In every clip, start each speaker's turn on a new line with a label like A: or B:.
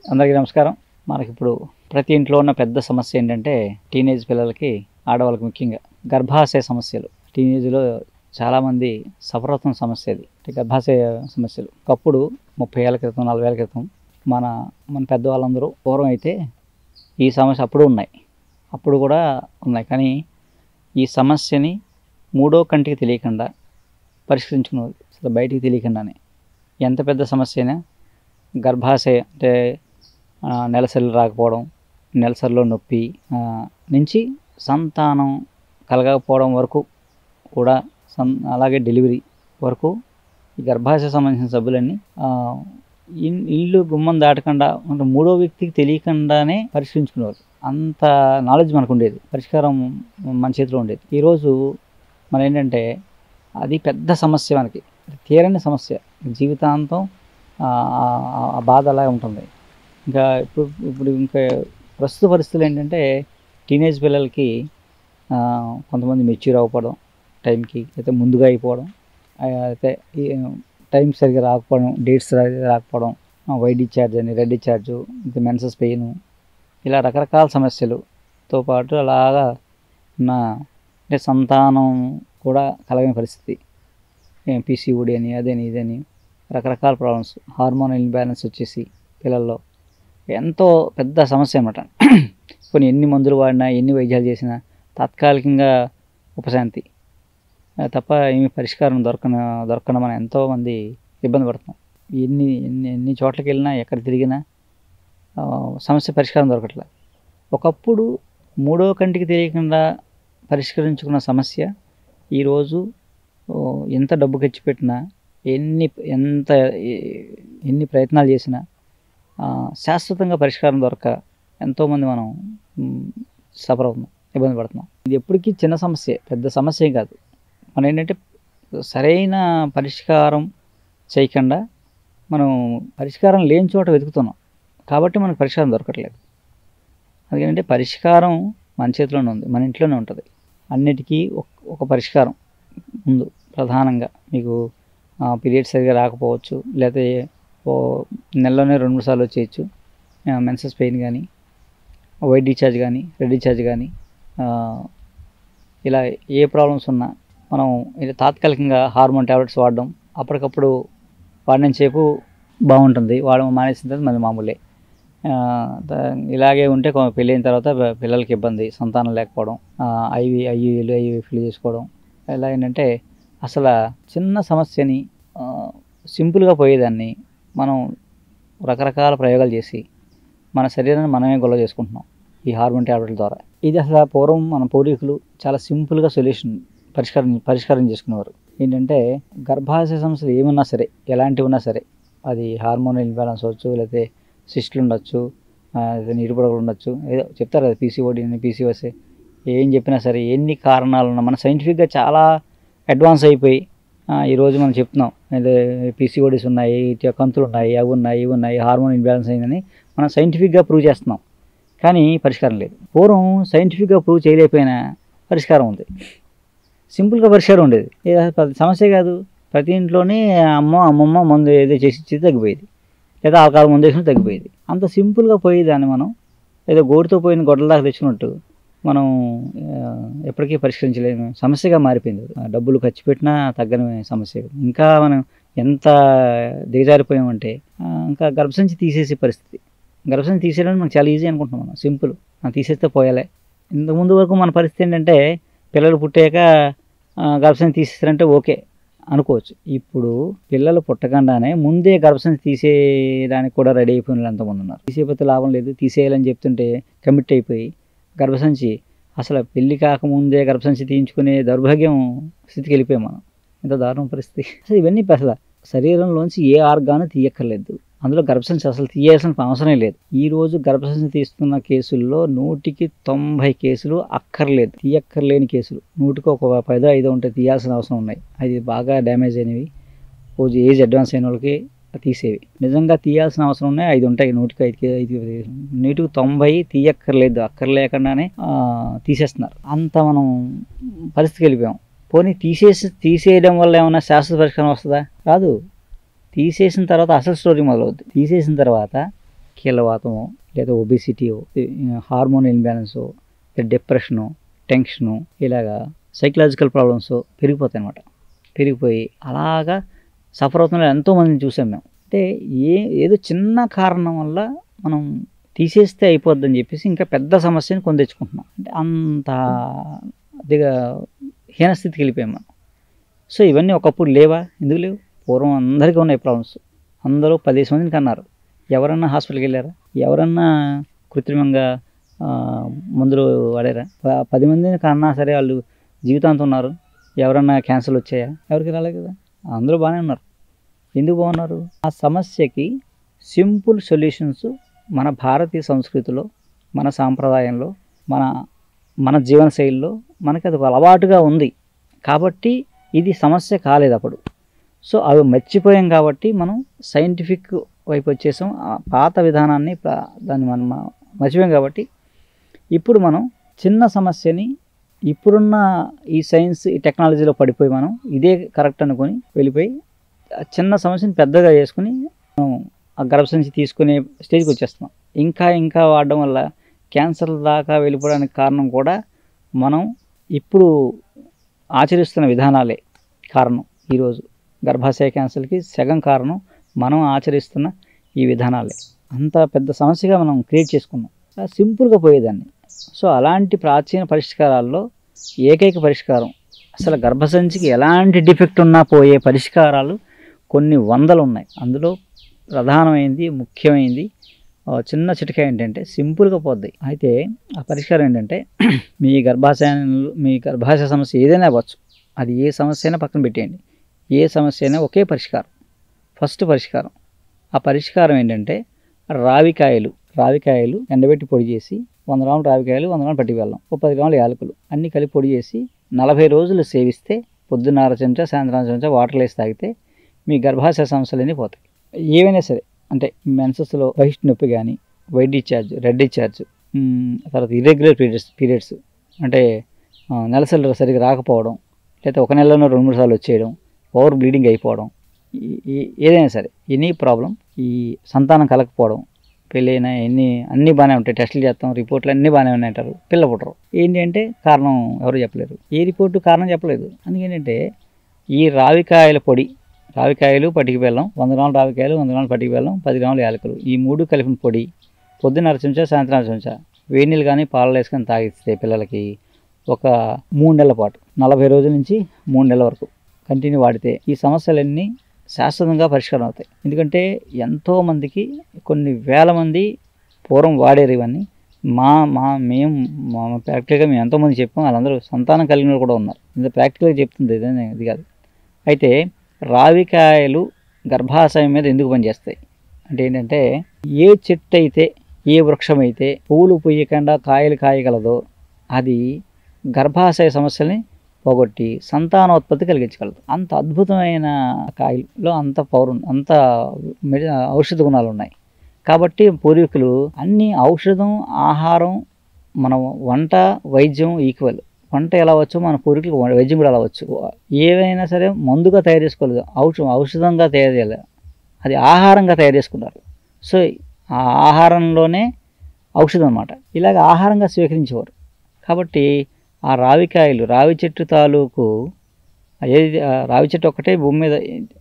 A: అందరికీ నమస్కారం మనకి ఇప్పుడు ప్రతి ఇంట్లో ఉన్న పెద్ద సమస్య ఏంటంటే టీనేజ్ పిల్లలకి ఆడవాళ్ళకి ముఖ్యంగా గర్భాశయ సమస్యలు టీనేజ్లో చాలామంది సఫర్ అవుతున్న సమస్య అది అంటే గర్భాశయ సమస్యలు ఒకప్పుడు ముప్పై ఏళ్ళ క్రితం నలభై ఏళ్ళ క్రితం మన మన పెద్దవాళ్ళందరూ పూర్వం అయితే ఈ సమస్య అప్పుడు ఉన్నాయి అప్పుడు కూడా ఉన్నాయి కానీ ఈ సమస్యని మూడో కంటికి తెలియకుండా పరిష్కరించుకునేవారు అసలు బయటికి తెలియకుండానే ఎంత పెద్ద సమస్య అయినా గర్భాశయ అంటే ఆ, నెలసరి రాకపోవడం నెలసరిలో నొప్పి ఆ, నుంచి సంతానం కలగకపోవడం వరకు కూడా సం అలాగే డెలివరీ వరకు ఈ గర్భాశయ సంబంధించిన సభ్యులన్నీ ఆ, ఇన్- ఇల్లు గుమ్మం దాటకుండా అంటే మూడో వ్యక్తికి తెలియకుండానే పరిష్కరించుకునేవారు అంత నాలెడ్జ్ మనకు ఉండేది పరిష్కారం మన చేతిలో ఉండేది ఈరోజు మన ఏంటంటే అది పెద్ద సమస్య మనకి తీరని సమస్య జీవితాంతం ఆ ఆ- ఆ బాధ అలా ఉంటుంది ఇంకా ఇప్పుడు ఇప్పుడు ఇంకా ప్రస్తుత పరిస్థితులు ఏంటంటే టీనేజ్ పిల్లలకి ఆ, కొంతమంది మెచ్యూర్ అవ్వకపోవడం టైంకి అయితే ముందుగా అయిపోవడం ఆ, అయితే ఈ టైం సరిగ్గా రాకపోవడం డేట్స్ రాకపోవడం వైట్ డిశ్చార్జ్ అని రెడ్ డిశ్చార్జ్ ఇంకా మెన్సెస్ పెయిన్ ఇలా రకరకాల సమస్యలుతో పాటు అలాగా ఉన్న అంటే సంతానం కూడా కలగని పరిస్థితి పీసీఓడి అని అదని ఇదని రకరకాల ప్రాబ్లమ్స్ హార్మోన్ ఇన్బ్యాలెన్స్ వచ్చేసి పిల్లల్లో ఎంతో పెద్ద సమస్య అనమాట కొన్ని ఎన్ని మందులు వాడినా ఎన్ని వైద్యాలు చేసినా తాత్కాలికంగా ఉపశాంతి ఆ, తప్ప ఏమి పరిష్కారం దొరకన దొరకడం మనం ఎంతోమంది ఇబ్బంది పడుతున్నాం ఎన్ని ఎన్ని ఎన్ని చోట్లకి వెళ్ళినా ఎక్కడ తిరిగినా ఆ, సమస్య పరిష్కారం దొరకట్లే ఒకప్పుడు మూడో కంటికి తెలియకుండా పరిష్కరించుకున్న సమస్య ఈరోజు ఓ, ఎంత డబ్బు ఖర్చు పెట్టినా ఎన్ని ఎంత ఎ- ఎన్ని ప్రయత్నాలు చేసినా ఆ, శాశ్వతంగా పరిష్కారం దొరక ఎంతోమంది మనం సఫర్ అవుతున్నాం ఇబ్బంది పడుతున్నాం ఇది ఎప్పటికీ చిన్న సమస్య పెద్ద సమస్య ఏం కాదు మనం ఏంటంటే సరైన పరిష్కారం చేయకుండా మనం పరిష్కారం లేని చోట వెతుకుతున్నాం కాబట్టి మనకు పరిష్కారం దొరకట్లేదు అందుకంటే పరిష్కారం మన చేతిలోనే ఉంది మన ఇంట్లోనే ఉంటుంది అన్నిటికీ ఒక ఒక పరిష్కారం ముందు ప్రధానంగా మీకు పీరియడ్స్ సరిగా రాకపోవచ్చు లేకపోతే ఓ నెలలోనే రెండు మూడు సార్లు వచ్చేయచ్చు మెన్సెస్ పెయిన్ కానీ వైట్ డిశ్చార్జ్ కానీ రెడ్ డిశ్చార్జ్ కానీ ఇలా ఏ ప్రాబ్లమ్స్ ఉన్నా మనం ఇది తాత్కాలికంగా హార్మోన్ ట్యాబ్లెట్స్ వాడడం అప్పటికప్పుడు వాడిన సేపు బాగుంటుంది వాడడం మానేసిన తర్వాత మళ్ళీ మామూలే ఆ, ద- ఇలాగే ఉంటే కొ- పెళ్ళైన తర్వాత ప- పిల్లలకి ఇబ్బంది సంతానం లేకపోవడం ఐవి ఐయులు ఐవి ఫిల్ చేసుకోవడం ఇలా ఏంటంటే అసలు చిన్న సమస్యని ఆ, సింపుల్గా పోయేదాన్ని మనం రకరకాల ప్రయోగాలు చేసి మన శరీరాన్ని మనమే గొల్ల చేసుకుంటున్నాం ఈ హార్మోన్ ట్యాబ్లెట్ల ద్వారా ఇది అసలు పూర్వం మన పూర్వీకులు చాలా సింపుల్గా సొల్యూషన్ పరిష్కారం పరిష్కారం చేసుకునేవారు ఏంటంటే గర్భాశయ సమస్యలు ఏమున్నా సరే ఎలాంటివి ఉన్నా సరే అది హార్మోన్ ఇన్బ్యాలెన్స్ అవ్వచ్చు లేకపోతే సిస్టులు ఉండొచ్చు ఆ, ఏదో నీరు పొడవులు ఉండొచ్చు ఏదో చెప్తారు కదా పీసీఓడి అని పీసీఓస్ ఏం చెప్పినా సరే ఎన్ని కారణాలు ఉన్నా మన సైంటిఫిక్గా చాలా అడ్వాన్స్ అయిపోయి ఆ, ఈరోజు మనం చెప్తున్నాం అదే పీసీఓడిస్ ఉన్నాయి ఇట్లా కంతులు ఉన్నాయి అవి ఉన్నాయి ఇవి ఉన్నాయి హార్మోన్ ఇన్బ్యాలెన్స్ అయిందని మనం సైంటిఫిక్గా ప్రూవ్ చేస్తున్నాం కానీ పరిష్కారం లేదు పూర్వం సైంటిఫిక్గా ప్రూవ్ చేయలేకపోయినా పరిష్కారం ఉంది సింపుల్గా పరిష్కారం ఉండేది ఇది అసలు పెద్ద సమస్య కాదు ప్రతి ఇంట్లోనే అమ్మ అమ్మమ్మ మందు ఏదో చేసి ఇచ్చేది తగ్గిపోయేది లేదా ఆల్కహాల్ మందు వేసిన తగ్గిపోయేది అంత సింపుల్గా పోయేదాన్ని మనం ఏదో గోడుతో పోయిన గొడ్డల దాకా తెచ్చుకున్నట్టు మనం ఆ, ఎప్పటికీ పరిష్కరించలేని సమస్యగా మారిపోయింది అది. ఆ, డబ్బులు ఖర్చు పెట్టినా తగ్గని సమస్య ఇంకా మనం ఎంత దిగజారిపోయామంటే ఆ, ఇంకా గర్భసంచి తీసేసే పరిస్థితి గర్భసంచి తీసేయడం మనకు చాలా ఈజీ అనుకుంటున్నాం మనం సింపుల్ ఆ, తీసేస్తే పోయాలే ఇంతకుముందు వరకు మన పరిస్థితి ఏంటంటే పిల్లలు పుట్టాక ఆ, గర్భసంచి తీసేస్తారంటే ఓకే అనుకోవచ్చు ఇప్పుడు పిల్లలు పుట్టకుండానే ముందే గర్భసంచి తీసేయడానికి కూడా రెడీ అయిపోయిన వాళ్ళు ఎంతమంది ఉన్నారు తీసేయకపోతే లాభం లేదు తీసేయాలని చెప్తుంటే కమిట్ అయిపోయి గర్భసంచి అసలు పెళ్లి కాకముందే గర్భసంచి తీయించుకునే దౌర్భాగ్యం స్థితికి వెళ్ళిపోయాం మనం ఎంత దారుణ పరిస్థితి అసలు ఇవన్నీ అసలు శరీరంలోంచి ఏ ఆర్గాను తీయక్కర్లేదు అందులో గర్భసంచి అసలు తీయాల్సిన అవసరం లేదు ఈ రోజు గర్భసంచి తీస్తున్న కేసుల్లో నూటికి తొంభై కేసులు అక్కర్లేదు తీయక్కర్లేని కేసులు నూటికి ఒక పదో ఐదో ఉంటే తీయాల్సిన అవసరం ఉన్నాయి అది బాగా డ్యామేజ్ అయినవి రోజు ఏజ్ అడ్వాన్స్ అయిన వాళ్ళకి తీసేవి నిజంగా తీయాల్సిన అవసరం ఉన్నాయి ఐదు ఉంటాయి నూటికి ఐదు ఐదు నూటికి తొంభై తీయక్కర్లేదు అక్కర్లేకుండానే ఆ, తీసేస్తున్నారు అంత మనం పరిస్థితికి వెళ్ళిపోయాం పోనీ తీసేసి తీసేయడం వల్ల ఏమైనా శాశ్వత పరిష్కారం వస్తుందా రాదు తీసేసిన తర్వాత అసలు స్టోరీ మొదలవుద్ది తీసేసిన తర్వాత కీళ్ళవాతమో లేదా ఒబిసిటీయో హార్మోన్ ఇన్బ్యాలెన్సో డిప్రెషను టెన్షను ఇలాగా సైకలాజికల్ ప్రాబ్లమ్స్ పెరిగిపోతాయి అన్నమాట పెరిగిపోయి అలాగా సఫర్ అవుతున్న ఎంతోమందిని చూసాం మేము అంటే ఏ ఏదో చిన్న కారణం వల్ల మనం తీసేస్తే అయిపోద్దని చెప్పేసి ఇంకా పెద్ద సమస్యని కొని తెచ్చుకుంటున్నాం అంటే అంత అదిగా హీనస్థితికి వెళ్ళిపోయాం మనం సో ఇవన్నీ ఒకప్పుడు లేవా ఎందుకు లేవు పూర్వం అందరికీ ఉన్నాయి ప్రాబ్లమ్స్ అందరూ పదిహేను మందిని కన్నారు ఎవరన్నా హాస్పిటల్కి వెళ్ళారా ఎవరన్నా కృత్రిమంగా ఆ, మందులు వాడారా ప- పది మందిని కన్నా సరే వాళ్ళు జీవితాంతం ఉన్నారు ఎవరన్నా క్యాన్సర్ వచ్చాయా ఎవరికి రాలేదు కదా అందరూ బాగానే ఉన్నారు ఎందుకు బాగున్నారు ఆ సమస్యకి సింపుల్ సొల్యూషన్స్ మన భారతీయ సంస్కృతిలో మన సాంప్రదాయంలో మన మన జీవనశైలిలో మనకి అది ఒక అలవాటుగా ఉంది కాబట్టి ఇది సమస్య కాలేదు అప్పుడు సో అవి మర్చిపోయాం కాబట్టి మనం సైంటిఫిక్ వైపు వచ్చేసాం ఆ పాత విధానాన్ని ప్ర- దాన్ని మనం మర్చిపోయాం కాబట్టి ఇప్పుడు మనం చిన్న సమస్యని ఇప్పుడున్న ఈ సైన్స్ ఈ టెక్నాలజీలో పడిపోయి మనం ఇదే కరెక్ట్ అనుకొని వెళ్ళిపోయి ఆ చిన్న సమస్యని పెద్దగా చేసుకుని మనం ఆ గర్భసంచి తీసుకునే స్టేజ్కి వచ్చేస్తున్నాం ఇంకా ఇంకా వాడడం వల్ల క్యాన్సర్ దాకా వెళ్ళిపోవడానికి కారణం కూడా మనం ఇప్పుడు ఆచరిస్తున్న విధానాలే కారణం ఈరోజు గర్భాశయ క్యాన్సర్కి సగం కారణం మనం ఆచరిస్తున్న ఈ విధానాలే అంత పెద్ద సమస్యగా మనం క్రియేట్ చేసుకున్నాం ఆ సింపుల్గా పోయేదాన్ని సో అలాంటి ప్రాచీన పరిష్కారాల్లో ఏకైక పరిష్కారం అసలు గర్భసంచికి ఎలాంటి డిఫెక్ట్ ఉన్నా పోయే పరిష్కారాలు కొన్ని వందలు ఉన్నాయి అందులో ప్రధానమైంది ముఖ్యమైనది ఆ, చిన్న చిటిక ఏంటంటే సింపుల్గా పోద్ది అయితే ఆ పరిష్కారం ఏంటంటే మీ గర్భాశయంలో మీ గర్భాశయ సమస్య ఏదైనా అవ్వచ్చు అది ఏ సమస్య అయినా పక్కన పెట్టేయండి ఏ సమస్య అయినా ఒకే పరిష్కారం ఫస్ట్ పరిష్కారం ఆ పరిష్కారం ఏంటంటే రావికాయలు రావికాయలు ఎండబెట్టి పొడి చేసి వంద గ్రాములు రావికాయలు వంద గ్రాములు పట్టి వెళ్ళం ఒక పది గ్రాములు యాలకులు అన్నీ కలిపి పొడి చేసి నలభై రోజులు సేవిస్తే పొద్దున్న అర చెంచా సాయంత్రం అర చెంచా వాటర్ వేసి తాగితే మీ గర్భాశయ సమస్యలన్నీ పోతాయి ఏవైనా సరే అంటే మెన్సెస్లో వైట్ నొప్పి కానీ వైట్ డిశ్చార్జ్ రెడ్ డిశ్చార్జ్ మ్, తర్వాత ఇర్రెగ్యులర్ పీరియడ్స్ పీరియడ్స్ అంటే ఆ, నెలసరి సరిగ్గా రాకపోవడం లేకపోతే ఒక నెలలో రెండు మూడు సార్లు వచ్చేయడం ఓవర్ బ్లీడింగ్ అయిపోవడం ఈ- ఈ- ఏదైనా సరే ఎనీ ప్రాబ్లం ఈ సంతానం కలగకపోవడం పెళ్ళైన ఎన్ని అన్నీ బాగానే ఉంటాయి టెస్టులు చేస్తాం రిపోర్ట్లు అన్నీ బాగానే ఉన్నాయి అంటారు పిల్ల పుట్టరు ఏంటి అంటే కారణం ఎవరు చెప్పలేరు ఏ రిపోర్టు కారణం చెప్పలేదు అందుకేంటంటే ఈ రావికాయల పొడి రావికాయలు పటికి బెల్లం వంద గ్రాములు రావికాయలు వంద గ్రాములు పటికి బెల్లం పది గ్రాములు యాలకులు ఈ మూడు కలిపిన పొడి పొద్దున్న అర చెంచా సాయంత్రం అర చెంచా వేడి నీళ్ళు కానీ పాలలో వేసుకొని తాగిస్తే పిల్లలకి ఒక మూడు నెలల పాటు నలభై రోజుల నుంచి మూడు నెలల వరకు కంటిన్యూ వాడితే ఈ సమస్యలన్నీ శాశ్వతంగా పరిష్కారం అవుతాయి ఎందుకంటే ఎంతోమందికి కొన్ని వేల మంది పూర్వం వాడేరు ఇవన్నీ మా మా మేము మా ప్రాక్టికల్గా మేము ఎంతోమంది చెప్పాం వాళ్ళందరూ సంతానం కలిగిన వాళ్ళు కూడా ఉన్నారు ఇంత ప్రాక్టికల్గా చెప్తుంది ఇదే ఇది కాదు అయితే రావికాయలు గర్భాశయం మీద ఎందుకు పనిచేస్తాయి అంటే ఏంటంటే ఏ చెట్టు అయితే ఏ వృక్షం అయితే పువ్వులు పూయకుండా కాయలు కాయగలదో అది గర్భాశయ సమస్యల్ని పోగొట్టి సంతానోత్పత్తి కలిగించగలదు అంత అద్భుతమైన కాయలో అంత పౌరు అంత మెడి- ఔషధ గుణాలు ఉన్నాయి కాబట్టి పూర్వీకులు అన్ని ఔషధం ఆహారం మన వంట వైద్యం ఈక్వల్ వంట ఎలా వచ్చు మన పూర్వీకులు వ- వైద్యం కూడా ఎలా వచ్చు ఏవైనా సరే మందుగా తయారు చేసుకోలేదు ఔషధం ఔషధంగా తయారు చేయలేదు అది ఆహారంగా తయారు చేసుకున్నారు సో ఆ ఆహారంలోనే ఔషధం అన్నమాట ఇలాగ ఆహారంగా స్వీకరించేవారు కాబట్టి ఆ రావికాయలు రావి చెట్టు తాలూకు ఏది ఆ రావి చెట్టు ఒకటే భూమి మీద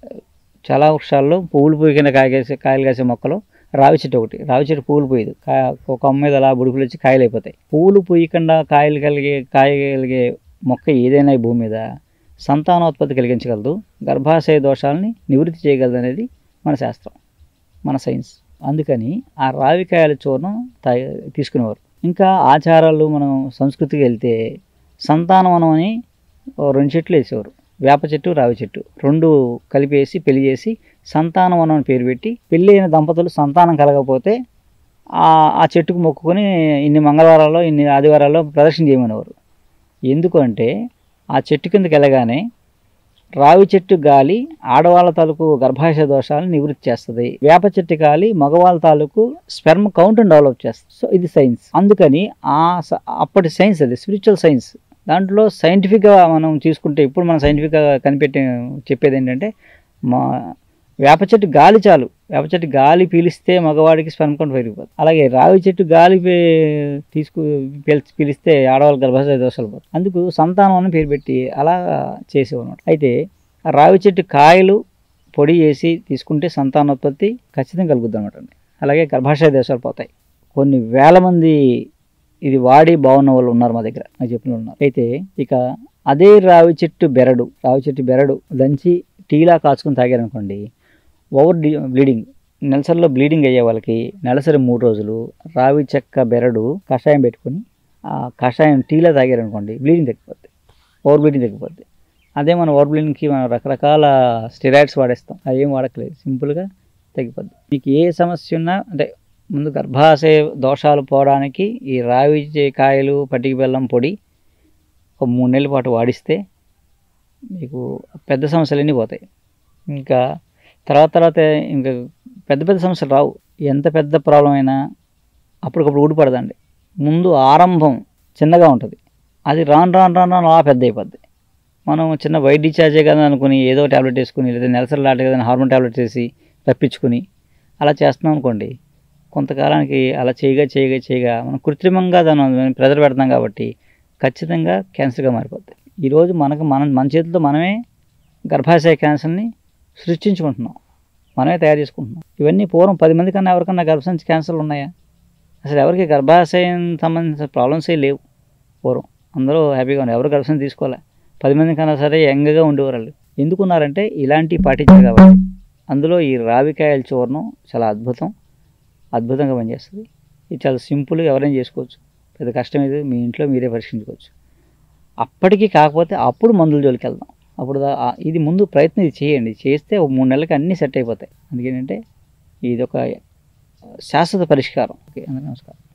A: చాలా వృక్షాల్లో పువ్వులు పూయకుండా కాయ కాసే కాయలు కాసే మొక్కలు రావి చెట్టు ఒకటి రావి చెట్టు పువ్వులు పూయదు కాయ ఒక కొమ్మ మీద అలా బుడుకులు వచ్చి కాయలు అయిపోతాయి పువ్వులు పూయకుండా కాయలు కలిగే కాయ కలిగే మొక్క ఏదైనా ఈ భూమి మీద సంతానోత్పత్తి కలిగించగలదు గర్భాశయ దోషాలని నివృత్తి చేయగలదు అనేది మన శాస్త్రం మన సైన్స్ అందుకని ఆ రావికాయల చూర్ణం తాగి తీసుకునేవారు ఇంకా ఆచారాలు మనం సంస్కృతికి వెళ్తే సంతానవనం అని ఓ రెండు చెట్లు వేసేవారు వేప చెట్టు రావి చెట్టు రెండు కలిపేసి పెళ్లి చేసి సంతానవనం అని పేరు పెట్టి పెళ్ళి అయిన దంపతులు సంతానం కలగకపోతే ఆ ఆ చెట్టుకు మొక్కుకొని ఇన్ని మంగళవారాల్లో ఇన్ని ఆదివారాల్లో ప్రదర్శన చేయమనేవారు ఎందుకు అంటే ఆ చెట్టు కిందకి వెళ్ళగానే రావి చెట్టు గాలి ఆడవాళ్ళ తాలూకు గర్భాశయ దోషాలను నివృత్తి చేస్తుంది వేప చెట్టు గాలి మగవాళ్ళ తాలూకు స్పెర్మ్ కౌంట్ని డెవలప్ చేస్తుంది సో ఇది సైన్స్ అందుకని ఆ స- అప్పటి సైన్స్ అది స్పిరిచువల్ సైన్స్ దాంట్లో సైంటిఫిక్గా మనం తీసుకుంటే ఇప్పుడు మనం సైంటిఫిక్గా కనిపెట్టి చెప్పేది ఏంటంటే మా వేప చెట్టు గాలి చాలు వేప చెట్టు గాలి పీలిస్తే మగవాడికి స్పెర్మ్ కౌంట్ పెరిగిపోతుంది అలాగే రావి చెట్టు గాలి పీ- తీసుకు పీల్చి పీలిస్తే ఆడవాళ్ళ గర్భాశయ దోషాలు పోతాయి అందుకు సంతానం అని పేరు పెట్టి అలా చేసేవన్నమాట అయితే ఆ రావి చెట్టు కాయలు పొడి చేసి తీసుకుంటే సంతానోత్పత్తి ఖచ్చితంగా కలుగుద్ది అనమాట అలాగే గర్భాశయ దోషాలు పోతాయి కొన్ని వేల మంది ఇది వాడి బాగున్న వాళ్ళు ఉన్నారు మా దగ్గర నాకు చెప్పిన వాళ్ళు ఉన్నారు అయితే ఇక అదే రావి చెట్టు బెరడు రావి చెట్టు బెరడు దంచి టీలా కాచుకుని తాగారనుకోండి ఓవర్ డి బ్లీడింగ్ నెలసరిలో బ్లీడింగ్ అయ్యే వాళ్ళకి నెలసరి మూడు రోజులు రావి చెక్క బెరడు కషాయం పెట్టుకొని ఆ కషాయం టీలా తాగారనుకోండి బ్లీడింగ్ తగ్గిపోద్ది ఓవర్ బ్లీడింగ్ తగ్గిపోద్ది అదే మనం ఓవర్ బ్లీడింగ్కి మనం రకరకాల స్టెరాయిడ్స్ వాడేస్తాం అవి ఏం వాడట్లేదు సింపుల్గా తగ్గిపోద్ది మీకు ఏ సమస్య ఉన్నా అంటే ముందు గర్భాశయ దోషాలు పోవడానికి ఈ రావి చే- కాయలు పటికి బెల్లం పొడి ఒక మూడు నెలల పాటు వాడిస్తే మీకు పెద్ద సమస్యలన్నీ పోతాయి ఇంకా తర్వాత తర్వాత ఇంకా పెద్ద పెద్ద సమస్యలు రావు ఎంత పెద్ద ప్రాబ్లం అయినా అప్పటికప్పుడు ఊడిపడదండి ముందు ఆరంభం చిన్నగా ఉంటుంది అది రాను రాను రాను రాను అలా పెద్ద అయిపోద్ది మనం చిన్న వైట్ డిశ్చార్జే కదా అనుకుని ఏదో ట్యాబ్లెట్ వేసుకుని లేదా నెలసరి లాంటి కదా హార్మోన్ ట్యాబ్లెట్ వేసి రప్పించుకుని అలా చేస్తున్నాం అనుకోండి కొంతకాలానికి అలా చేయగా చేయగా చేయగా మనం కృత్రిమంగా దాన్ని ప్రెజర్ పెడతాం కాబట్టి ఖచ్చితంగా క్యాన్సర్గా మారిపోద్ది ఈరోజు మనకు మనం మన చేతితో మనమే గర్భాశయ క్యాన్సర్ని సృష్టించుకుంటున్నాం మనమే తయారు చేసుకుంటున్నాం ఇవన్నీ పూర్వం పది మంది కన్నా ఎవరికన్నా గర్భసంచి క్యాన్సర్లు ఉన్నాయా అసలు ఎవరికి గర్భాశయం సంబంధించిన ప్రాబ్లమ్సే లేవు పూర్వం అందరూ హ్యాపీగా ఉన్నారు ఎవరు గర్భసంచి తీసుకోలే పది మంది కన్నా సరే యంగ్గా ఉండేవారు వాళ్ళు ఎందుకున్నారంటే ఇలాంటివి పాటించారు కాబట్టి అందులో ఈ రావికాయల చూర్ణం చాలా అద్భుతం అద్భుతంగా పనిచేస్తుంది ఇది చాలా సింపుల్గా ఎవరైనా చేసుకోవచ్చు పెద్ద కష్టం ఇది మీ ఇంట్లో మీరే పరీక్షించుకోవచ్చు అప్పటికి కాకపోతే అప్పుడు మందుల జోలికి వెళ్దాం అప్పుడు దా- ఆ- ఇది ముందు ప్రయత్నం ఇది చేయండి చేస్తే ఒక మూడు నెలలకి అన్నీ సెట్ అయిపోతాయి అందుకేంటంటే ఇది ఒక శాశ్వత పరిష్కారం ఓకే అందరికీ నమస్కారం